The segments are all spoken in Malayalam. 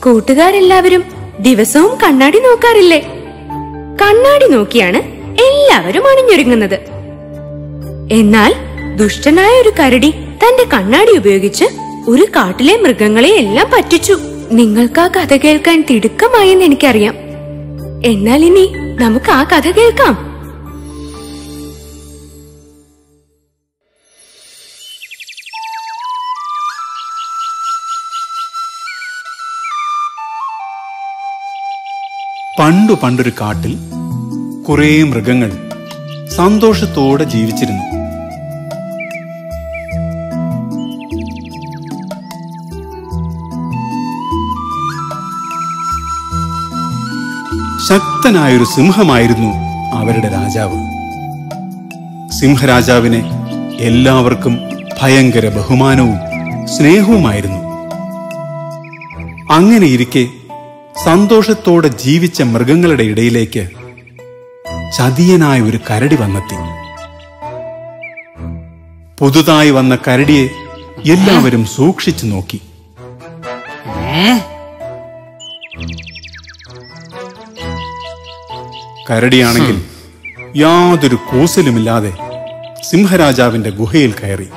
കൂട്ടുകാരെല്ലാവരും ദിവസവും കണ്ണാടി നോക്കാറില്ലേ കണ്ണാടി നോക്കിയാണ് എല്ലാവരും അണിഞ്ഞൊരുങ്ങുന്നത് എന്നാൽ ദുഷ്ടനായ ഒരു കരടി തന്റെ കണ്ണാടി ഉപയോഗിച്ച് ഒരു കാട്ടിലെ മൃഗങ്ങളെ എല്ലാം പറ്റിച്ചു നിങ്ങൾക്ക് ആ കഥ കേൾക്കാൻ തിടുക്കമായെന്ന് എനിക്കറിയാം എന്നാൽ ഇനി നമുക്ക് ആ കഥ കേൾക്കാം പണ്ടു പണ്ടൊരു കാട്ടിൽ കുറേ മൃഗങ്ങൾ സന്തോഷത്തോടെ ജീവിച്ചിരുന്നു ശക്തനായൊരു സിംഹമായിരുന്നു അവരുടെ രാജാവ് സിംഹരാജാവിനെ എല്ലാവർക്കും ഭയങ്കര ബഹുമാനവും സ്നേഹവുമായിരുന്നു അങ്ങനെ ഇരിക്കെ സന്തോഷത്തോടെ ജീവിച്ച മൃഗങ്ങളുടെ ഇടയിലേക്ക് ചതിയനായ ഒരു കരടി വന്നെത്തി പുതുതായി വന്ന കരടിയെ എല്ലാവരും സൂക്ഷിച്ചു നോക്കി കരടിയാണെങ്കിൽ യാതൊരു കൂസലുമില്ലാതെ സിംഹരാജാവിന്റെ ഗുഹയിൽ കയറി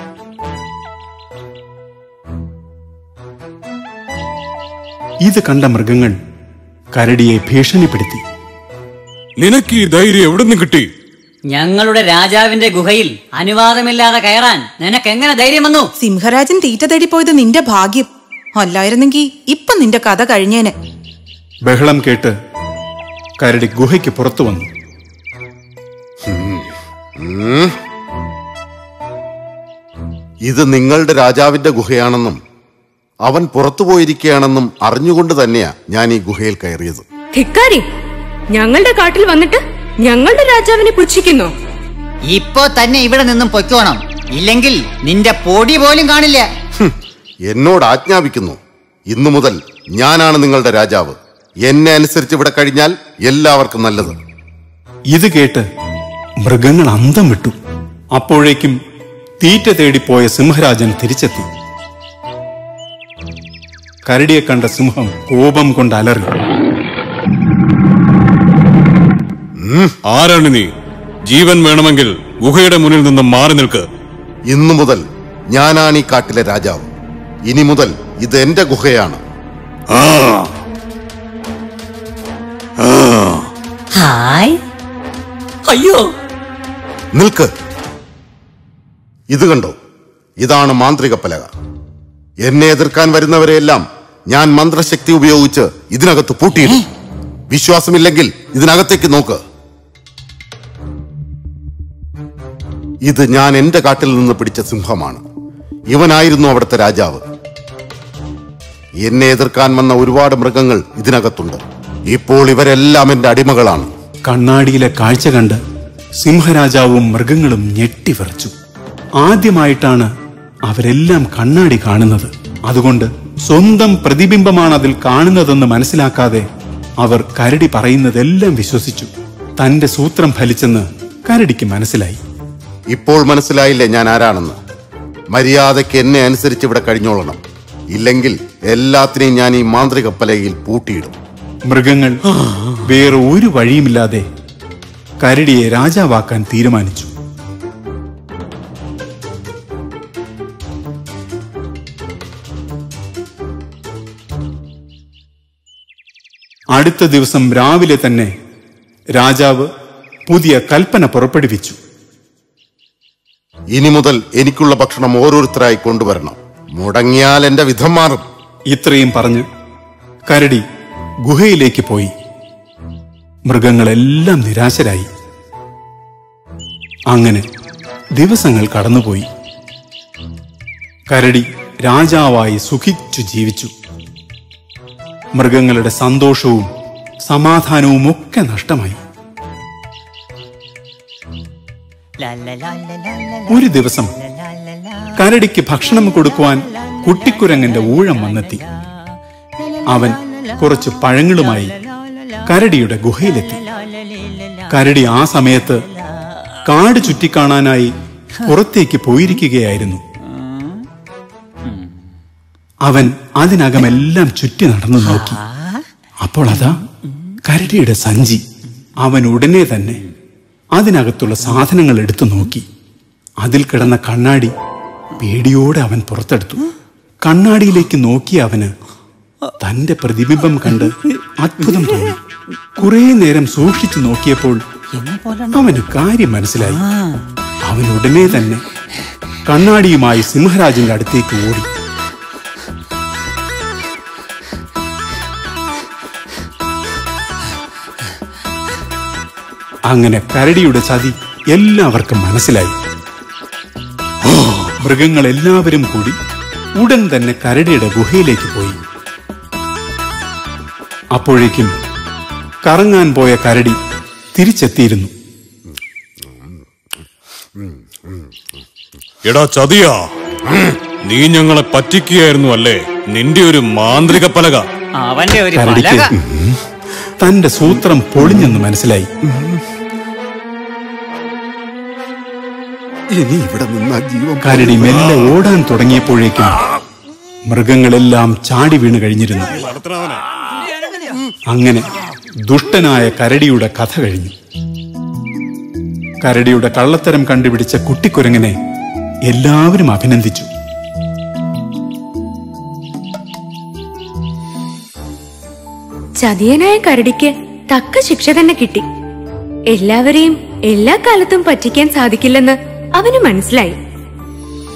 ഇത് കണ്ട മൃഗങ്ങൾ കരടിയെ ഭീഷണിപ്പെടുത്തി നിനക്ക് ഈ ധൈര്യം എവിടെ നിന്ന് കിട്ടി ഞങ്ങളുടെ രാജാവിന്റെ ഗുഹയിൽ അനുവാദമില്ലാതെ കയറാൻ നിനക്ക് എങ്ങനെ ധൈര്യം വന്നു സിംഹരാജൻ തീറ്റ തേടി പോയത് നിന്റെ ഭാഗ്യം അല്ലായിരുന്നെങ്കി ഇപ്പൊ നിന്റെ കഥ കഴിഞ്ഞേനെ ബഹളം കേട്ട് കരടി ഗുഹയ്ക്ക് പുറത്തു വന്നു ഇത് നിങ്ങളുടെ രാജാവിന്റെ ഗുഹയാണെന്നും അവൻ പുറത്തു പോയിരിക്കുകയാണെന്നും അറിഞ്ഞുകൊണ്ട് തന്നെയാ ഞാൻ ഈ ഗുഹയിൽ കയറിയത് ധിക്കാരി ഞങ്ങളുടെ കാട്ടിൽ വന്നിട്ട് ഞങ്ങളുടെ രാജാവിനെ പുച്ഛിക്കുന്നു ഇപ്പോ തന്നെ ഇവിടെ നിന്നും പൊയ്ക്കോണം ഇല്ലെങ്കിൽ നിന്റെ പൊടി പോലും കാണില്ല ഹും, എന്നോട് ആജ്ഞാപിക്കുന്നു ഇന്നു മുതൽ ഞാനാണ് നിങ്ങളുടെ രാജാവ് എന്നെ അനുസരിച്ച് ഇവിടെ കഴിഞ്ഞാൽ എല്ലാവർക്കും നല്ലത് ഇത് കേട്ട് മൃഗങ്ങൾ അന്തം വിട്ടു അപ്പോഴേക്കും തീറ്റ തേടിപ്പോയ സിംഹരാജൻ തിരിച്ചെത്തി കരടിയെ കണ്ട സിംഹം കോപം കൊണ്ട് അലറി ആരാണ് നീ ജീവൻ വേണമെങ്കിൽ ഗുഹയുടെ മുന്നിൽ നിന്നും മാറി നിൽക്ക് ഇന്നു മുതൽ ഞാനാണ് ഈ കാട്ടിലെ രാജാവ് ഇനി മുതൽ ഇത് എന്റെ ഗുഹയാണ് ഹായ് അയ്യോ നിൽക്ക് ഇത് കണ്ടോ ഇതാണ് മാന്ത്രിക പലക എന്നെ എതിർക്കാൻ വരുന്നവരെയെല്ലാം ഞാൻ മന്ത്രശക്തി ഉപയോഗിച്ച് ഇതിനകത്ത് പൂട്ടിയിടും വിശ്വാസമില്ലെങ്കിൽ ഇതിനകത്തേക്ക് നോക്ക് ഇത് ഞാൻ എന്റെ കാട്ടിൽ നിന്ന് പിടിച്ച സിംഹമാണ് ഇവനായിരുന്നു അവിടുത്തെ രാജാവ് എന്നെ എതിർക്കാൻ വന്ന ഒരുപാട് മൃഗങ്ങൾ ഇതിനകത്തുണ്ട് ഇപ്പോൾ ഇവരെല്ലാം എന്റെ അടിമകളാണ് കണ്ണാടിയിലെ കാഴ്ച കണ്ട് സിംഹരാജാവും മൃഗങ്ങളും ഞെട്ടിവിറച്ചു ആദ്യമായിട്ടാണ് അവരെല്ലാം കണ്ണാടി കാണുന്നത് അതുകൊണ്ട് സ്വന്തം പ്രതിബിംബമാണ് അതിൽ കാണുന്നതെന്ന് മനസ്സിലാക്കാതെ അവർ കരടി പറയുന്നതെല്ലാം വിശ്വസിച്ചു തന്റെ സൂത്രം ഫലിച്ചെന്ന് കരടിക്ക് മനസ്സിലായി ഇപ്പോൾ മനസ്സിലായില്ലേ ഞാൻ ആരാണെന്ന് മര്യാദയ്ക്ക് എന്നെ അനുസരിച്ച് ഇവിടെ കഴിഞ്ഞോളണം ഇല്ലെങ്കിൽ എല്ലാത്തിനെയും ഞാൻ ഈ മാന്ത്രിക പലകയിൽ പൂട്ടിയിടും മൃഗങ്ങൾ വേറെ ഒരു വഴിയുമില്ലാതെ കരടിയെ രാജാവാക്കാൻ തീരുമാനിച്ചു അടുത്ത ദിവസം രാവിലെ തന്നെ രാജാവ് പുതിയ കൽപ്പന പുറപ്പെടുവിച്ചു ഇനി മുതൽ എനിക്കുള്ള ഭക്ഷണം ഓരോരുത്തരായി കൊണ്ടുവരണം മുടങ്ങിയാൽ എന്റെ വിധം മാറും ഇത്രയും പറഞ്ഞ് കരടി ഗുഹയിലേക്ക് പോയി മൃഗങ്ങളെല്ലാം നിരാശരായി അങ്ങനെ ദിവസങ്ങൾ കടന്നുപോയി കരടി രാജാവായി സുഖിച്ചു ജീവിച്ചു മൃഗങ്ങളുടെ സന്തോഷവും സമാധാനവും ഒക്കെ നഷ്ടമായി ഒരു ദിവസം കരടിക്ക് ഭക്ഷണം കൊടുക്കുവാൻ കുട്ടിക്കുരങ്ങന്റെ ഊഴം വന്നെത്തി അവൻ കുറച്ച് പഴങ്ങളുമായി കരടിയുടെ ഗുഹയിലെത്തി കരടി ആ സമയത്ത് കാട് ചുറ്റിക്കാണാനായി പുറത്തേക്ക് പോയിരിക്കുകയായിരുന്നു അവൻ അതിനകമെല്ലാം ചുറ്റി നടന്നു നോക്കി അപ്പോൾ അതാ കരടിയുടെ സഞ്ചി അവൻ ഉടനെ തന്നെ അതിനകത്തുള്ള സാധനങ്ങൾ എടുത്തു നോക്കി അതിൽ കിടന്ന കണ്ണാടി പേടിയോടെ അവൻ പുറത്തെടുത്തു കണ്ണാടിയിലേക്ക് നോക്കിയ അവന് തന്റെ പ്രതിബിംബം കണ്ട് അത്ഭുതം തോന്നി കുറെ നേരം സൂക്ഷിച്ചു നോക്കിയപ്പോൾ അവന് കാര്യം മനസ്സിലായി അവൻ ഉടനെ തന്നെ കണ്ണാടിയുമായി സിംഹരാജന്റെ അടുത്തേക്ക് ഓടി അങ്ങനെ കരടിയുടെ ചതി എല്ലാവർക്കും മനസ്സിലായി ഓ, മൃഗങ്ങൾ എല്ലാവരും കൂടി ഉടൻ തന്നെ കരടിയുടെ ഗുഹയിലേക്ക് പോയി അപ്പോഴേക്കും കറങ്ങാൻ പോയ കരടി തിരിച്ചെത്തിയിരുന്നു എടാ ചതിയാ നീ ഞങ്ങളെ പറ്റിക്കുകയായിരുന്നു അല്ലേ നിന്റെ ഒരു മാന്ത്രിക പലക അവന്റെ ഒരു കരടിക്ക് പലക ഉം, തന്റെ സൂത്രം പൊളിഞ്ഞെന്ന് മനസ്സിലായി ഇനി ഇവിടെ നിന്നാ ജീവൻ കരടി മെല്ലെ ഓടാൻ തുടങ്ങിയപ്പോഴേക്കും മൃഗങ്ങളെല്ലാം ചാടി വീണ് കഴിഞ്ഞിരുന്നു അങ്ങനെ ദുഷ്ടനായ കരടിയുടെ കഥ കഴിഞ്ഞു കരടിയുടെ കള്ളത്തരം കണ്ടുപിടിച്ച കുട്ടിക്കുരങ്ങനെ എല്ലാവരും അഭിനന്ദിച്ചു ചതിയനായ കരടിക്ക് തക്ക ശിക്ഷ തന്നെ കിട്ടി എല്ലാവരെയും എല്ലാ കാലത്തും പറ്റിക്കാൻ സാധിക്കില്ലെന്ന് അവന് മനസ്സിലായി